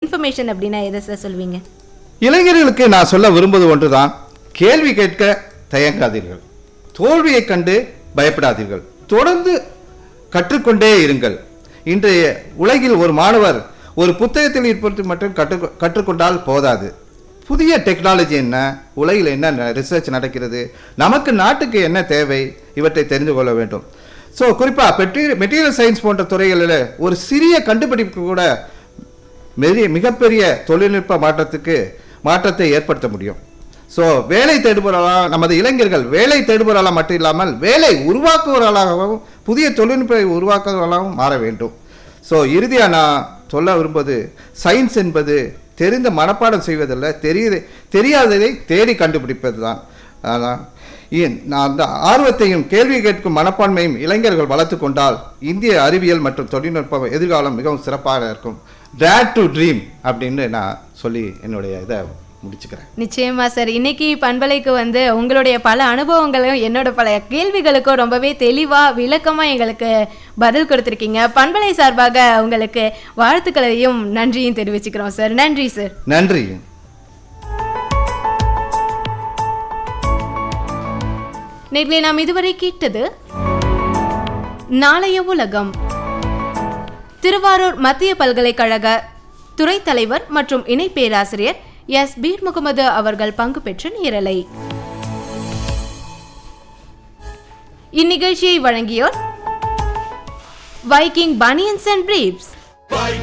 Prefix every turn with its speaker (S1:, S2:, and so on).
S1: information அப்படின்னா எதை sir சொல்வீங்க
S2: இளைஞர்களுக்கு நான் சொல்ல விரும்புவது ஒன்றுதான் கேள்வி கேட்க தயங்காதீர்கள் தோல்வியைக் கண்டு பயப்படாதீர்கள் தொடர்ந்து கற்றுக்கொண்டே இருங்கள் இன்றைய உலகில் ஒரு மாணவர் ஒரு புத்தகத்தில் இருப்பது மட்டும் கற்று கற்றுக்கொண்டால் போதாது புதிய டெக்னாலஜி என்ன உலகில் என்ன ரிசர்ச் நடக்கிறது நமக்கு நாட்டுக்கு என்ன தேவை இவற்றை தெரிந்து கொள்ள வேண்டும் ஸோ குறிப்பாக மெட்டீரியல் மெட்டீரியல் சயின்ஸ் போன்ற துறைகளில் ஒரு சிறிய கண்டுபிடிப்பு கூட மெரிய மிகப்பெரிய தொழில்நுட்ப மாற்றத்துக்கு மாற்றத்தை ஏற்படுத்த முடியும் ஸோ வேலை தேடுபவர்களாக நமது இளைஞர்கள் வேலை தேடுபவர்களாக மட்டும் இல்லாமல் வேலை உருவாக்குவவர்களாகவும் புதிய தொழில்நுட்ப உருவாக்குவவர்களாகவும் மாற வேண்டும் ஸோ இறுதியாக நான் சொல்ல விரும்புவது சயின்ஸ் என்பது தெரிந்த மனப்பாடம் செய்வதல்ல தெரிய தெரியாததை தேடி கண்டுபிடிப்பது தான் ஆனால் ஏன் நான் அந்த ஆர்வத்தையும் கேள்வி கேட்கும் மனப்பான்மையும் இளைஞர்கள் வளர்த்து கொண்டால் இந்திய அறிவியல் மற்றும் தொழில்நுட்ப எதிர்காலம் மிகவும் சிறப்பாக இருக்கும் டேட் டு ட்ரீம் அப்படின்னு நான் சொல்லி என்னுடைய இதை முடிச்சுக்கிறேன்
S1: நிச்சயமா சார் இன்னைக்கு பண்பலைக்கு வந்து உங்களுடைய பல அனுபவங்களையும் என்னோட பல கேள்விகளுக்கும் ரொம்பவே தெளிவா விளக்கமா எங்களுக்கு பதில் கொடுத்துருக்கீங்க பண்பலை சார்பாக உங்களுக்கு வாழ்த்துக்களையும் நன்றியும் தெரிவிச்சுக்கிறோம் சார் நன்றி சார்
S2: நன்றி
S1: நேர்களை நாம் இதுவரை கேட்டது நாளைய உலகம் திருவாரூர் மத்திய பல்கலைக்கழக துறை தலைவர் மற்றும் இணை பேராசிரியர் எஸ் பீர் முகமது அவர்கள் பங்கு பெற்ற நேரலை இந்நிகழ்ச்சியை வழங்கியோர் வைக்கிங் பனியன்ஸ் அண்ட் பிரீப்ஸ்